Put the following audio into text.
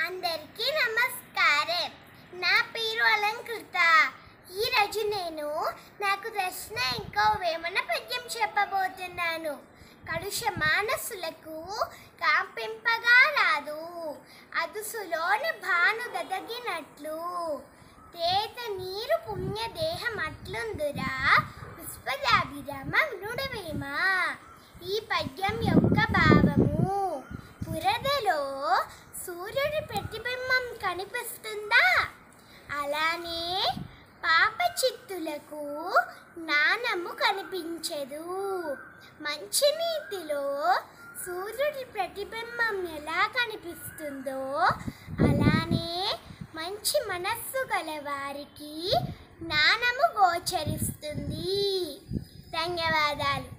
అందరికీ నమస్కారం నా పేరు అలంకృత ఈరోజు నేను నాకు తెలిసిన ఇంకో వేమన పద్యం చెప్పబోతున్నాను కలుష మానసులకు కాంపింపగా రాదు అదుసులోని భాను దదగినట్లు తేత నీరు పుణ్య దేహం అట్లుందురా పుష్పదాభిరామ వినుడవేమా ఈ పద్యం యొక్క భావము బురదలో సూర్యుడి ప్రతిబింబం కనిపిస్తుందా అలానే పాప చిత్తులకు జ్ఞానము కనిపించదు మంచినీటిలో సూర్యుడి ప్రతిబింబం ఎలా కనిపిస్తుందో అలానే మంచి మనస్సు గల వారికి జ్ఞానము గోచరిస్తుంది ధన్యవాదాలు